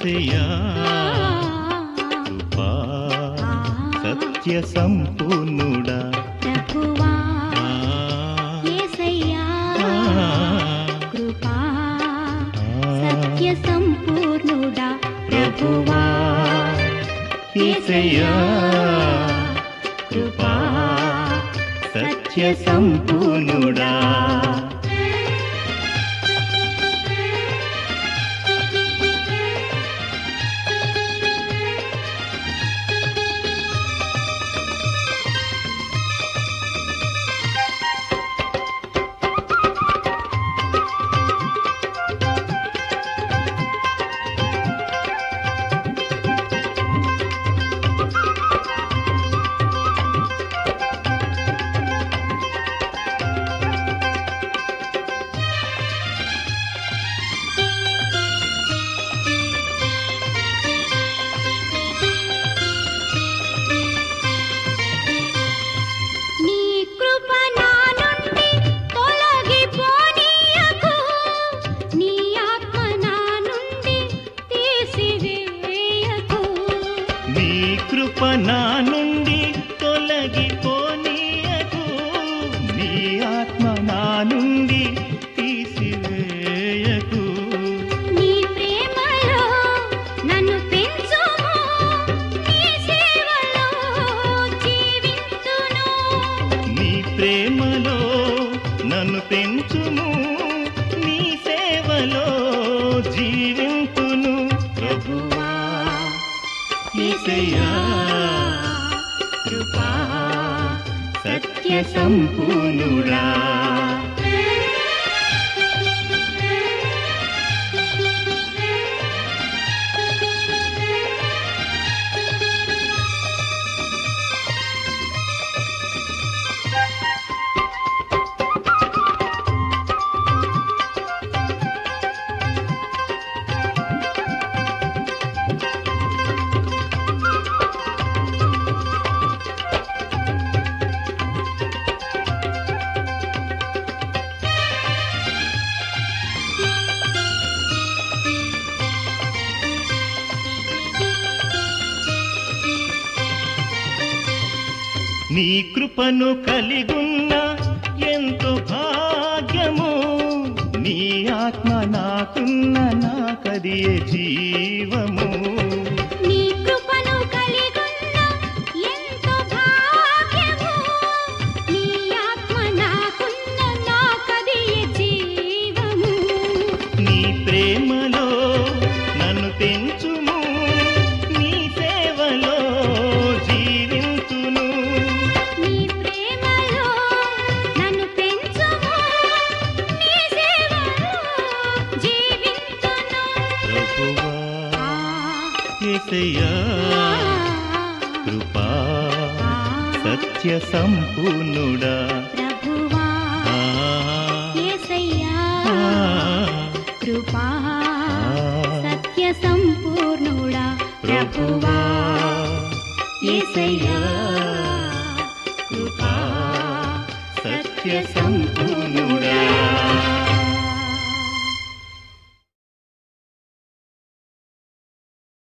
ఏసయ్యా కృపా సత్య సంపూర్ణుడా ప్రభువా ఆ, యేసయ్యా ఆ, కృపా ఆ. సత్య సంపూర్ణుడా ప్రభువా ఏసయ్యా కృపా సత్య సంపూర్ణుడా నీ కృప నా నుండి తొలగిపోనీయకు నీ ఆత్మ నా నుండి తీసివేయకు నీ కృప నా నుండి తొలగిపోనీయకు నీ ఆత్మ నా నుండి తీసివేయకు నీ ప్రేమలో నన్ను పెంచుము నీ సేవలో జీవించును నీ ప్రేమలో నన్ను పెంచుము నీ సేవలో జీవింతును ప్రభువా యేసయ్యా కృపా సత్య సంపూర్ణుడా నీ కృపను కలిగున్న ఎంతో భాగ్యము నీ ఆత్మ నాకున్న నాకదియే జీవము నీ కృపను కలిగున్న ఎంతో భాగ్యము నీ ఆత్మ నాకున్న నాకదియే జీవము నీ ప్రేమలో నన్ను పెంచుము నీ సేవలో జీవింతును నీ ప్రేమలో నన్ను పెంచుము నీ సేవలో జీవించును ప్రభువా యేసయ్యా కృపా సత్య సంపూర్ణుడా ప్రభువా ఆ, యేసయ్యా ఆ, కృపా ఆ. సత్య సంపూర్ణుడా ప్రభువా ప్రభువా యేసయ్యా కృపా సత్య సంపూర్ణుడా